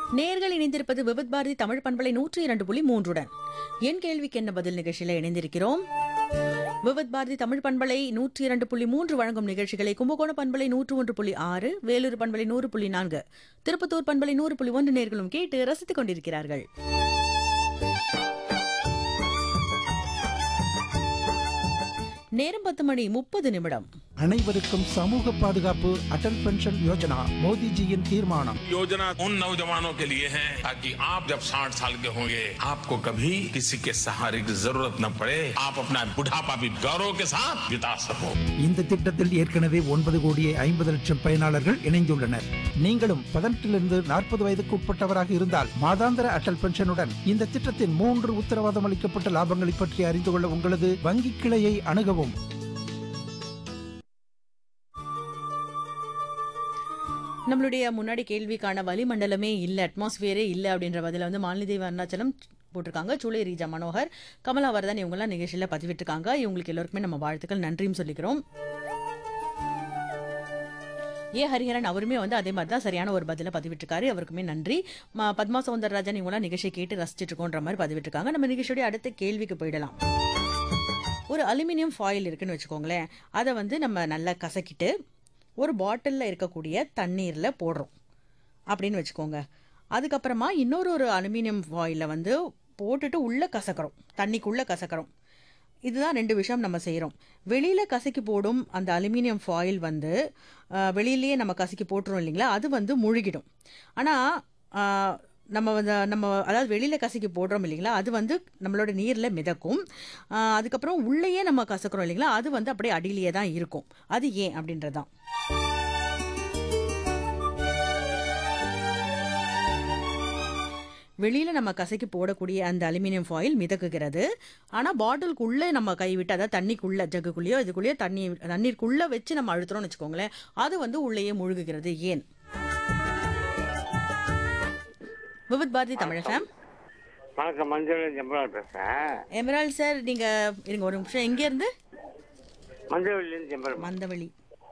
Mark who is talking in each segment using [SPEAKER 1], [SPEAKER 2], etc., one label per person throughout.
[SPEAKER 1] நேர்கள் இணைந்திருப்பது விபத் பாரதி தமிழ் பண்பலை நூற்றி இரண்டு புள்ளி மூன்றுடன் என் கேள்விக்கு என்ன பதில் நிகழ்ச்சியில இணைந்திருக்கிறோம் விபத் பாரதி தமிழ் பண்பலை நூற்றி இரண்டு புள்ளி மூன்று வழங்கும் நிகழ்ச்சிகளை கும்பகோணம் பண்பலை நூற்று ஒன்று புள்ளி ஆறு வேலூர் பண்பலை நூறு புள்ளி நான்கு திருப்பத்தூர் பண்பலை நூறு புள்ளி ஒன்று நேர்களும் கேட்டு ரசித்துக் கொண்டிருக்கிறார்கள் நேரம் பத்து மணி முப்பது நிமிடம்
[SPEAKER 2] அனைவருக்கும் சமூக பாதுகாப்பு அடல் பென்ஷன் யோஜனா மோடிஜியின் தீர்மானம்
[SPEAKER 3] योजना उन नौजवानों के लिए है ताकि आप जब 60 साल के होंगे आपको कभी किसी के सहारे की जरूरत न पड़े आप अपना बुढ़ापा भी गौरव के साथ बिता सको
[SPEAKER 2] இந்த திட்டத்தில் ஏற்கனவே ஒன்பது கோடியே ஐம்பது லட்சம் பயனாளர்கள் இணைந்துள்ளனர் நீங்களும் பதினெட்டிலிருந்து நாற்பது வயதுக்கு உட்பட்டவராக இருந்தால் மாதாந்திர அடல் பென்ஷனுடன் இந்த திட்டத்தின் மூன்று உத்தரவாதம் அளிக்கப்பட்ட லாபங்களை பற்றி அறிந்து கொள்ள உங்களது வங்கி கிளையை அணுகவும்
[SPEAKER 1] நம்மளுடைய முன்னாடி கேள்விக்கான வளிமண்டலமே இல்லை அட்மாஸ்பியரே இல்லை அப்படின்ற பதில வந்து மாலிதேவி அருணாச்சலம் போட்டிருக்காங்க சூளை ரீஜா மனோகர் கமலா வரதன் இவங்கெல்லாம் நிகழ்ச்சியில் பதிவிட்டிருக்காங்க இவங்களுக்கு எல்லாருக்குமே நம்ம வாழ்த்துக்கள் நன்றியும் சொல்லிக்கிறோம் ஏ ஹரிஹரன் அவருமே வந்து அதே மாதிரி தான் சரியான ஒரு பதில பதிவிட்டிருக்காரு அவருக்குமே நன்றி ம- பத்மா சௌந்தரராஜன் இவங்களாம் நிகழ்ச்சியை கேட்டு ரசிச்சிட்டு இருக்கோன்ற மாதிரி பதிவிட்டிருக்காங்க நம்ம நிகழ்ச்சியோட அடுத்த கேள்விக்கு போயிடலாம் ஒரு அலுமினியம் ஃபாயில் இருக்குன்னு வச்சுக்கோங்களேன் அதை வந்து நம்ம நல்லா கசக்கிட்டு ஒரு பாட்டிலில் இருக்கக்கூடிய தண்ணீரில் போடுறோம் அப்படின்னு வச்சுக்கோங்க அதுக்கப்புறமா இன்னொரு ஒரு அலுமினியம் ஃபாயிலை வந்து போட்டுட்டு உள்ளே கசக்கிறோம் தண்ணிக்குள்ளே கசக்கிறோம் இதுதான் ரெண்டு விஷயம் நம்ம செய்கிறோம் வெளியில் கசக்கி போடும் அந்த அலுமினியம் ஃபாயில் வந்து அஹ், வெளியிலேயே நம்ம கசக்கி போட்டுறோம் இல்லைங்களா அது வந்து முழுகிடும் ஆனால் நம்ம வந்து நம்ம அதாவது வெளியில் கசக்கி போடுறோம் இல்லைங்களா அது வந்து நம்மளோட நீரில் மிதக்கும் ஆஹ் அதுக்கப்புறம் உள்ளேயே நம்ம கசக்கிறோம் இல்லைங்களா அது வந்து அப்படியே அடியிலேயே தான் இருக்கும் அது ஏன் அப்படின்றது தான் வெளியில் நம்ம கசக்கி போடக்கூடிய அந்த அலுமினியம் ஃபாயில் மிதக்குகிறது ஆனால் பாட்டிலுக்குள்ளே நம்ம கைவிட்டு அதாவது தண்ணிக்குள்ளே ஜக்குக்குள்ளேயோ இதுக்குள்ளேயோ தண்ணி தண்ணீருக்குள்ளே வச்சு நம்ம அழுத்துறோம்னு வச்சுக்கோங்களேன் அது வந்து உள்ளேயே முழுகுகிறது ஏன் விவித் பாரதி தமிழகம்
[SPEAKER 4] வணக்கம் மஞ்சள் ஜம்பலால் பேசுறேன்
[SPEAKER 1] எமரால் சார் நீங்க இருங்க ஒரு நிமிஷம் எங்க இருந்து
[SPEAKER 4] மஞ்சள்லேருந்து ஜம்பல்
[SPEAKER 1] மந்தவழி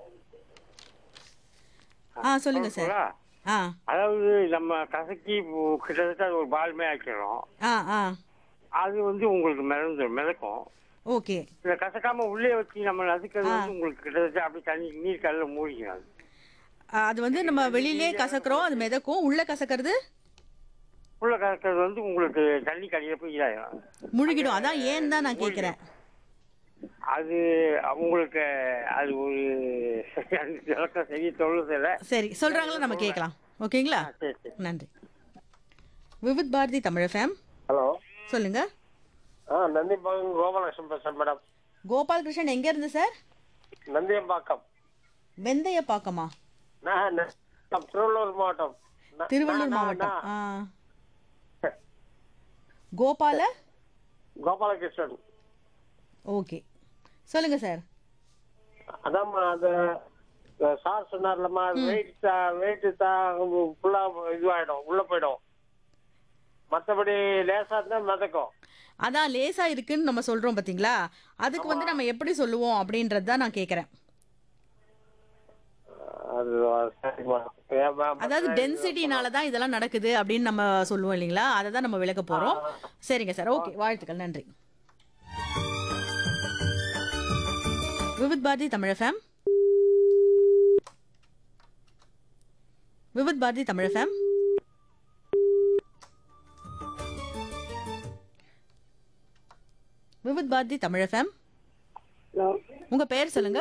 [SPEAKER 1] ஆ சொல்லுங்க சார் ஆ
[SPEAKER 4] அதாவது நம்ம கசக்கி பு- கிட்டத்தட்ட அது ஒரு பால்மே ஆக்கிறோம்
[SPEAKER 1] ஆ ஆ
[SPEAKER 4] அது வந்து உங்களுக்கு மிதந்து மிதக்கும்
[SPEAKER 1] ஓகே
[SPEAKER 4] இதை கசக்காம உள்ளே வச்சு நம்ம நசுக்கிறது வந்து உங்களுக்கு கிட்டத்தட்ட அப்படி தண்ணி நீர் கல்ல மூடிக்கும் அது
[SPEAKER 1] ஆ, அது வந்து நம்ம வெளியிலே கசக்குறோம் அது மிதக்கும் உள்ள கசக்கிறது
[SPEAKER 4] உள்ள கசக்கிறது வந்து உங்களுக்கு தண்ணி கடியில போய் இதாயிரும்
[SPEAKER 1] முழுகிடும் அதான் ஏன் தான் நான் கேட்குறேன்
[SPEAKER 4] அது உங்களுக்கு அது ஒரு அது விளக்கம் செய்ய சொல்லுதில்ல
[SPEAKER 1] சரி சொல்றாங்களா நம்ம கேட்கலாம் ஓகேங்களா
[SPEAKER 4] சரி சரி
[SPEAKER 1] நன்றி விவித் பாரதி தமிழ் ஃபேம்
[SPEAKER 5] ஹலோ
[SPEAKER 1] சொல்லுங்க
[SPEAKER 5] ஆ நந்திம்பாக்கம் கோபாலகிருஷ்ணன் பேசுறேன் மேடம்
[SPEAKER 1] கோபால் கிருஷ்ணன் எங்க இருந்து சார்
[SPEAKER 5] நந்தியம்பாக்கம்
[SPEAKER 1] வெந்தய பாக்கமா
[SPEAKER 5] நான் ந- நான் திருவள்ளூர் மாவட்டம் ந-
[SPEAKER 1] திருவள்ளூர்
[SPEAKER 5] நான்,
[SPEAKER 1] மாவட்டம்
[SPEAKER 5] நான்,
[SPEAKER 1] ஆ கோபால
[SPEAKER 5] கோபாலகிருஷ்ணன்
[SPEAKER 1] ஓகே சொல்லுங்க சார்
[SPEAKER 5] அதாம்மா அந்த அஹ், சார் சொன்னார்லம்மா வெயிட் வெயிட் ஃபுல்லா இதுவாயிடும் உள்ள போயிடும் மத்தபடி லேசா இருந்தா மிதக்கும்
[SPEAKER 1] அதான் லேசா இருக்குன்னு நம்ம சொல்றோம் பாத்தீங்களா அதுக்கு வந்து நம்ம எப்படி சொல்லுவோம் அப்படின்றது தான் நான் கேக்குறேன்
[SPEAKER 5] அது சரிம்மா ஏன் ma'am?
[SPEAKER 1] அதாவது டென்சிட்டினால தான் இதெல்லாம் நடக்குது அப்படின்னு நம்ம சொல்லுவோம் இல்லைங்களா அதை தான் நம்ம விளக்க போறோம் சரிங்க சார் ஓகே வாழ்த்துக்கள் நன்றி Vividh Bharati Tamil FM Vividh Bharati Tamil FM Vividh Bharati Tamil FM உங்க பெயர் சொல்லுங்க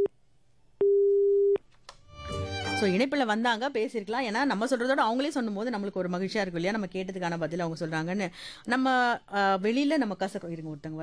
[SPEAKER 1] ஸோ இணைப்பில் வந்தாங்க பேசியிருக்கலாம் ஏன்னா நம்ம சொல்கிறதோட அவங்களே சொல்லும்போது நம்மளுக்கு ஒரு மகிழ்ச்சியாக இருக்கும் இல்லையா நம்ம கேட்டதுக்கான பதில் அவங்க சொல்கிறாங்கன்னு நம்ம வெளியில் நம்ம கசக்கிறோம் இருங்க ஒருத்தங்க